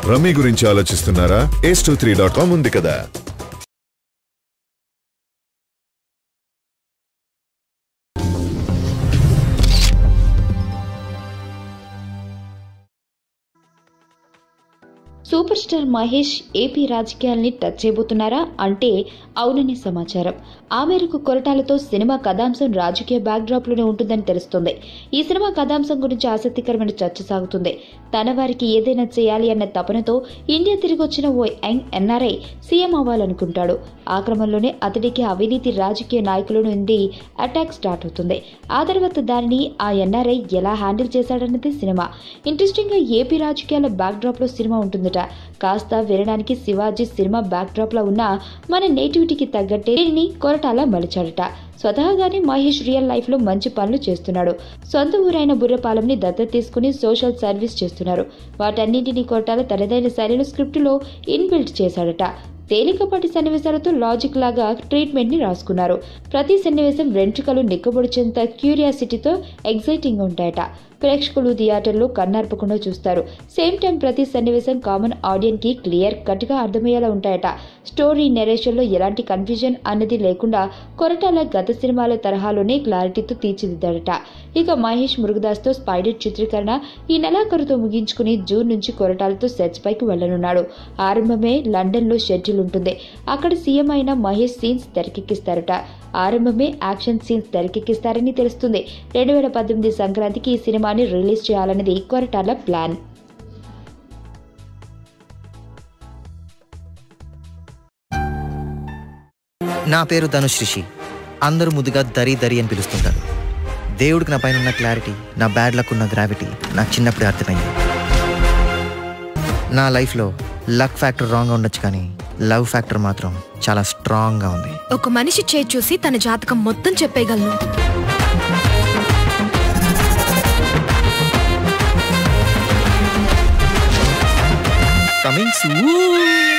rummy గురించి ఆలోచిస్తున్నారా ace two three dot com ఉంది కదా సూపర్ స్టార్ మహేష్ ఏపీ రాజకీయాల్ని టచ్ చేయబోతున్నారా అంటే అవునని సమాచారం ఆ మేరకు కొరటాలతో సినిమా కథాంశం రాజకీయ బ్యాక్డ్రాప్ లోనే ఉంటుందని తెలుస్తుంది ఈ సినిమా కథాంశం గురించి ఆసక్తికరమైన చర్చ సాగుతుంది తన వారికి ఏదైనా చేయాలి అన్న తపనతో ఇండియా తిరిగి వచ్చిన ఓ యంగ్ ఎన్ఆర్ఐ సీఎం అవ్వాలనుకుంటాడు ఆ క్రమంలోనే అతడికి అవినీతి రాజకీయ నాయకుల నుండి అటాక్ స్టార్ట్ అవుతుంది ఆ తర్వాత దానిని ఆ ఎన్ఆర్ఐ ఎలా హ్యాండిల్ చేశాడన్నది సినిమా ఇంట్రెస్టింగ్ గా ఏపీ రాజకీయాల బ్యాక్డ్రాప్ లో సినిమా ఉంటుందట కాస్త వినడానికి శివాజీ సినిమా బ్యాక్డ్రాప్ లో ఉన్న మన నేటివిటీకి తగ్గట్టే దీనిని కొరటాల మలిచాడట స్వతహాగానే మహేష్ రియల్ లైఫ్ లో మంచి పనులు చేస్తున్నాడు సొంత ఊరైన బుర్రపాలెంని దత్తత తీసుకుని సోషల్ సర్వీస్ చేస్తున్నారు వాటన్నింటినీ కొరటాల తనదైన శైలిలో స్క్రిప్టులో ఇన్బిల్ట్ చేశాడట తేలికపాటి సన్నివేశాలతో లాజిక్ లాగా ట్రీట్మెంట్ ని రాసుకున్నారు ప్రతి సన్నివేశం వెంట్రుకలు నిక్కబొడిచేంత క్యూరియాసిటీతో ఎగ్జైటింగ్ గా ఉంటాయట ప్రేక్షకులు థియేటర్లో కన్నార్పకుండా చూస్తారు సేమ్ టైం ప్రతి సన్నివేశం కామన్ ఆడియన్ కి క్లియర్ కట్ గా అర్థమయ్యేలా ఉంటాయట స్టోరీ నెరేషన్ లో ఎలాంటి కన్ఫ్యూజన్ అన్నది లేకుండా కొరటాల గత సినిమాల తరహాలోనే క్లారిటీతో తీర్చిదిద్దాడట ఇక మహేష్ మురుగదాస్ తో స్పైడర్ చిత్రీకరణ ఈ నెలాఖరుతో ముగించుకుని జూన్ నుంచి కొరటాలతో సెట్స్ పైకి వెళ్లనున్నాడు ఆరంభమే లండన్ లో షెడ్యూల్ ఉంటుంది అక్కడ సీఎం అయిన మహేష్ సీన్స్ తెరకెక్కిస్తారట ఆరంభమే యాక్షన్ సీన్స్ తెరకెక్కిస్తారని తెలుస్తుంది రెండు వేల పద్దెనిమిది సంక్రాంతికి ఈ సినిమాని రిలీజ్ చేయాలన్నది కొరటాల ప్లాన్ నా పేరు ధనుష్ రిషి అందరూ ముద్దుగా దరి దరి అని పిలుస్తుంటారు దేవుడికి నా పైన ఉన్న క్లారిటీ నా బ్యాడ్ లక్ ఉన్న గ్రావిటీ నాకు చిన్నప్పుడే అర్థమైంది నా లైఫ్లో లక్ ఫ్యాక్టర్ రాంగ్గా ఉండొచ్చు కానీ లవ్ ఫ్యాక్టర్ మాత్రం చాలా స్ట్రాంగ్గా ఉంది ఒక మనిషి చేయి చూసి తన జాతకం మొత్తం చెప్పేయగలను కమింగ్